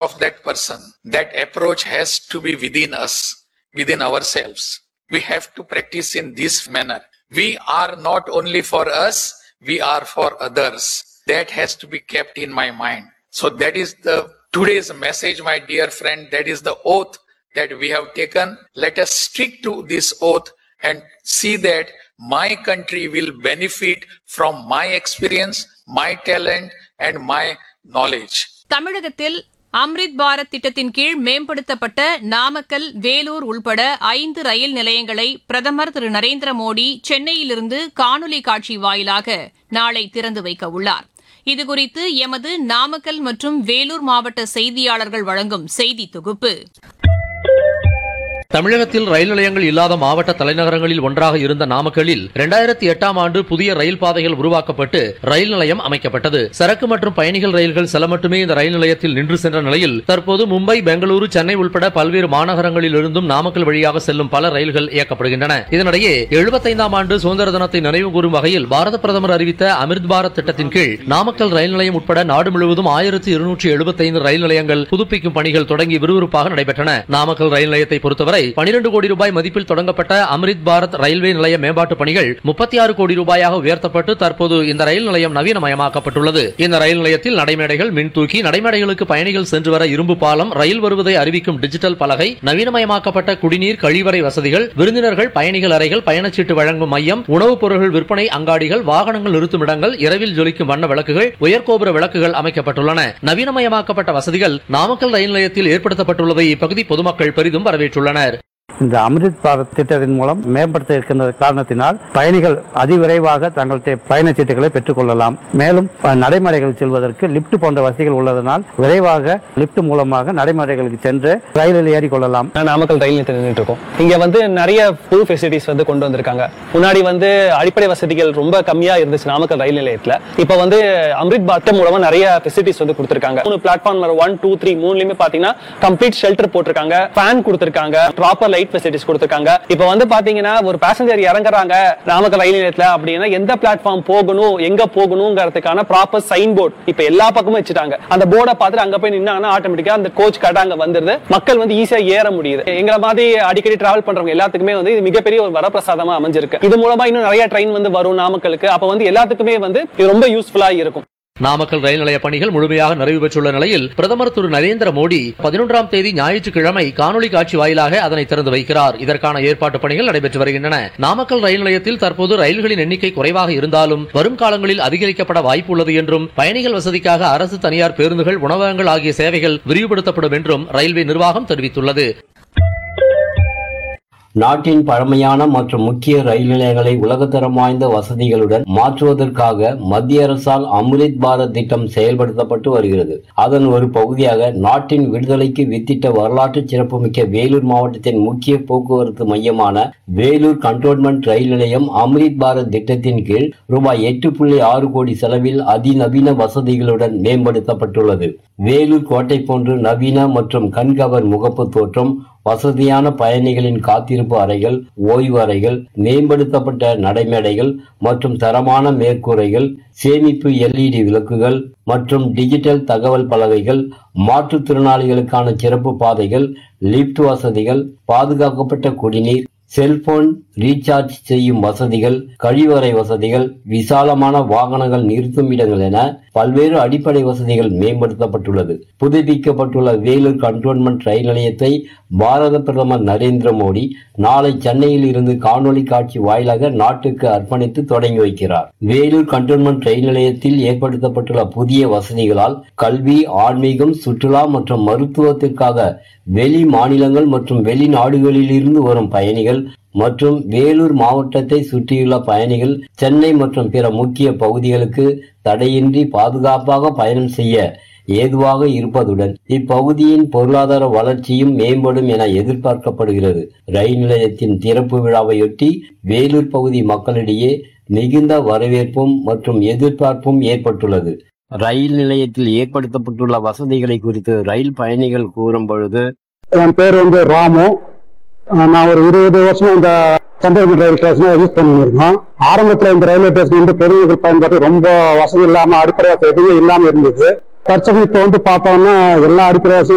of that person. That approach has to be within us, within ourselves. We have to practice in this manner. We are not only for us, we are for others. That has to be kept in my mind. So that is the today's message, my dear friend. That is the oath that we have taken. Let us stick to this oath and see that my country will benefit from my experience, my talent, and my knowledge. தமிழகத்தில் அம்ரித் பாரத் திட்டத்தின் கீழ் மேம்படுத்தப்பட்ட நாமக்கல் வேலூர் உள்பட ஐந்து ரயில் நிலையங்களை பிரதமர் திரு நரேந்திர மோடி சென்னையிலிருந்து காணொலி காட்சி வாயிலாக நாளை திறந்து வைக்க உள்ளார் இதுகுறித்து எமது நாமக்கல் மற்றும் வேலூர் மாவட்ட செய்தியாளர்கள் வழங்கும் செய்தி தொகுப்பு தமிழகத்தில் ரயில் நிலையங்கள் இல்லாத மாவட்ட தலைநகரங்களில் ஒன்றாக இருந்த நாமக்கல்லில் இரண்டாயிரத்தி எட்டாம் ஆண்டு புதிய ரயில் பாதைகள் உருவாக்கப்பட்டு ரயில் நிலையம் அமைக்கப்பட்டது சரக்கு மற்றும் பயணிகள் ரயில்கள் சில மட்டுமே இந்த ரயில் நிலையத்தில் நின்று சென்ற நிலையில் தற்போது மும்பை பெங்களூரு சென்னை உள்பட பல்வேறு மாநகரங்களில் இருந்தும் நாமக்கல் வழியாக செல்லும் பல ரயில்கள் இயக்கப்படுகின்றன இதனிடையே எழுபத்தைந்தாம் ஆண்டு சுதந்திர தினத்தை நினைவு கூறும் வகையில் பாரத பிரதமர் அறிவித்த அமிர்த் பாரத் திட்டத்தின் கீழ் நாமக்கல் ரயில் நிலையம் உட்பட நாடு முழுவதும் ஆயிரத்தி இருநூற்றி எழுபத்தைந்து ரயில் நிலையங்கள் புதுப்பிக்கும் பணிகள் தொடங்கி விறுவிறுப்பாக நடைபெற்றன நாமக்கல் ரயில் நிலையத்தை பொறுத்தவரை பனிரெண்டு கோடி ரூபாய் மதிப்பில் தொடங்கப்பட்ட அம்ரித் பாரத் ரயில்வே நிலைய மேம்பாட்டு பணிகள் முப்பத்தி ஆறு கோடி ரூபாயாக உயர்த்தப்பட்டு தற்போது இந்த ரயில் நிலையம் நவீனமயமாக்கப்பட்டுள்ளது இந்த ரயில் நிலையத்தில் நடைமேடைகள் மின்தூக்கி நடைமேடைகளுக்கு பயணிகள் சென்று வர இரும்பு பாலம் ரயில் வருவதை அறிவிக்கும் டிஜிட்டல் பலகை நவீனமயமாக்கப்பட்ட குடிநீர் கழிவறை வசதிகள் விருந்தினர்கள் பயணிகள் அறைகள் பயணச்சீட்டு வழங்கும் மையம் உணவுப் பொருட்கள் விற்பனை அங்காடிகள் வாகனங்கள் நிறுத்தும் இடங்கள் இரவில் ஜொலிக்கும் வண்ண விளக்குகள் உயர்கோபுர விளக்குகள் அமைக்கப்பட்டுள்ளன நவீனமயமாக்கப்பட்ட வசதிகள் நாமக்கல் ரயில் நிலையத்தில் ஏற்படுத்தப்பட்டுள்ளதை இப்பகுதி பொதுமக்கள் பெரிதும் வரவேற்றுள்ளனர் இந்த அமிர்த் பாரத் திட்டத்தின் மூலம் மேம்படுத்த இருக்கின்ற காரணத்தினால் பயணிகள் அதிவிரைவாக தங்களுடைய பயணச் சீட்டுகளை பெற்றுக் கொள்ளலாம் மேலும் அஹ், நடைமேடைகள் செல்வதற்கு லிப்ட் போன்ற வசதிகள் உள்ளதனால் விரைவாக லிப்ட் மூலமாக நடைமேடைகளுக்கு சென்று ரயிலில் ஏறிக்கொள்ளலாம் நான் நாமக்கல் ரயில் நிலையத்தில் நின்றுட்டு இருக்கோம் இங்க வந்து நிறைய புது ஃபெசிலிட்டிஸ் வந்து கொண்டு வந்திருக்காங்க முன்னாடி வந்து அடிப்படை வசதிகள் ரொம்ப கம்மியா இருந்துச்சு நாமக்கல் ரயில் நிலையத்துல இப்போ வந்து அம்ரித் பாத் மூலமா நிறைய ஃபெசிலிட்டிஸ் வந்து கொடுத்திருக்காங்க மூணு பிளாட்ஃபார்ம் ஒன் டூ த்ரீ மூணுலயுமே பாத்தீங்கன்னா கம்ப்ளீட் ஷெல்டர் போட்டிருக்காங்க ஃபேன் கொடுத்திருக்காங்க ப்ராப்பர் லைட் ஃபெசிலிட்டிஸ் கொடுத்திருக்காங்க இப்போ வந்து பாத்தீங்கன்னா ஒரு பேசஞ்சர் இறங்குறாங்க நாமக்கல் ரயில் நிலையத்துல அப்படின்னா எந்த பிளாட்ஃபார்ம் போகணும் எங்க போகணுங்கிறதுக்கான ப்ராப்பர் சைன் போர்டு இப்போ எல்லா பக்கமும் வச்சுட்டாங்க அந்த போர்டை பார்த்துட்டு அங்க போய் நின்னாங்கன்னா ஆட்டோமேட்டிக்கா அந்த கோச் கரெக்டா அங்க வந்துருது மக்கள் வந்து ஈஸியா ஏற முடியுது எங்களை மாதிரி அடிக்கடி டிராவல் பண்றவங்க எல்லாத்துக்குமே வந்து இது மிகப்பெரிய ஒரு வரப்பிரசாதமா அமைஞ்சிருக்கு இது மூலமா இன்னும் நிறைய ட்ரெயின் வந்து வரும் நாமக்கலுக்கு அப்ப வந்து எல்லாத்துக்குமே வந்து இது ரொம்ப யூஸ்ஃபுல்லா இருக்கும் நாமக்கல் ரயில் நிலைய பணிகள் முழுமையாக நிறைவு பெற்றுள்ள நிலையில் பிரதமர் திரு நரேந்திர மோடி பதினொன்றாம் தேதி ஞாயிற்றுக்கிழமை காணொலி காட்சி வாயிலாக அதனை திறந்து வைக்கிறார் இதற்கான ஏற்பாட்டு பணிகள் நடைபெற்று வருகின்றன நாமக்கல் ரயில் நிலையத்தில் தற்போது ரயில்களின் எண்ணிக்கை குறைவாக இருந்தாலும் வரும் காலங்களில் அதிகரிக்கப்பட வாய்ப்பு உள்ளது என்றும் பயணிகள் வசதிக்காக அரசு தனியார் பேருந்துகள் உணவகங்கள் ஆகிய சேவைகள் விரிவுபடுத்தப்படும் என்றும் ரயில்வே நிர்வாகம் தெரிவித்துள்ளது நாட்டின் பழமையான மற்றும் முக்கிய ரயில் நிலையங்களை உலகத்தரம் வாய்ந்த வசதிகளுடன் மாற்றுவதற்காக மத்திய அரசால் அம்ரித் பாரத் திட்டம் செயல்படுத்தப்பட்டு வருகிறது அதன் ஒரு பகுதியாக நாட்டின் விடுதலைக்கு வித்திட்ட வரலாற்று சிறப்புமிக்க வேலூர் மாவட்டத்தின் முக்கிய போக்குவரத்து மையமான வேலூர் கண்டோன்மெண்ட் ரயில் நிலையம் அம்ரித் பாரத் திட்டத்தின் கீழ் ரூபாய் எட்டு புள்ளி ஆறு கோடி செலவில் அதிநவீன வசதிகளுடன் மேம்படுத்தப்பட்டுள்ளது வேலூர் கோட்டை போன்று நவீன மற்றும் கண்கவர் முகப்பு தோற்றம் வசதியான பயணிகளின் காத்திருப்பு அறைகள் ஓய்வு அறைகள் மேம்படுத்தப்பட்ட நடைமேடைகள் மற்றும் தரமான மேற்கூரைகள் சேமிப்பு எல்இடி விளக்குகள் மற்றும் டிஜிட்டல் தகவல் பலகைகள் மாற்றுத்திறனாளிகளுக்கான சிறப்பு பாதைகள் லிப்ட் வசதிகள் பாதுகாக்கப்பட்ட குடிநீர் செல்போன் ரீசார்ஜ் செய்யும் வசதிகள் கழிவறை வசதிகள் விசாலமான வாகனங்கள் நிறுத்தும் இடங்கள் என பல்வேறு அடிப்படை வசதிகள் மேம்படுத்தப்பட்டுள்ளது புதுப்பிக்கப்பட்டுள்ள வேலூர் கண்டோன்மெண்ட் ரயில் நிலையத்தை பாரத பிரதமர் நரேந்திர மோடி நாளை சென்னையில் இருந்து காணொலி காட்சி வாயிலாக நாட்டுக்கு அர்ப்பணித்து தொடங்கி வைக்கிறார் வேலூர் கண்டோன்மெண்ட் ரயில் நிலையத்தில் ஏற்படுத்தப்பட்டுள்ள புதிய வசதிகளால் கல்வி ஆன்மீகம் சுற்றுலா மற்றும் மருத்துவத்திற்காக வெளி மாநிலங்கள் மற்றும் வெளிநாடுகளில் இருந்து வரும் பயணிகள் மற்றும் வேலூர் மாவட்டத்தை சுற்றியுள்ள பயணிகள் சென்னை மற்றும் பிற முக்கிய பகுதிகளுக்கு தடையின்றி பாதுகாப்பாக பயணம் செய்ய ஏதுவாக இருப்பதுடன் இப்பகுதியின் பொருளாதார வளர்ச்சியும் மேம்படும் என எதிர்பார்க்கப்படுகிறது ரயில் நிலையத்தின் திறப்பு விழாவையொட்டி வேலூர் பகுதி மக்களிடையே மிகுந்த வரவேற்பும் மற்றும் எதிர்பார்ப்பும் ஏற்பட்டுள்ளது ரயில் நிலையத்தில் ஏற்படுத்தப்பட்டுள்ள வசதிகளை குறித்து ரயில் பயணிகள் கூறும் பொழுது என் பேர் வந்து ராமு அஹ் நான் ஒரு இருபது வருஷம் இந்த கண்டோன்மெண்ட் ரயில் ஸ்டேஷனை யூஸ் பண்ணிருக்கோம் ஆரம்பத்துல இந்த ரயில்வே ஸ்டேஷன் வந்து பெரியவர்கள் பயன்பாடு ரொம்ப வசதி இல்லாம அடிப்படை வசதி எதுவும் இல்லாம இருந்தது தற்சமயம் இப்ப வந்து பார்த்தோம்னா எல்லா அடிப்படை வசதியும்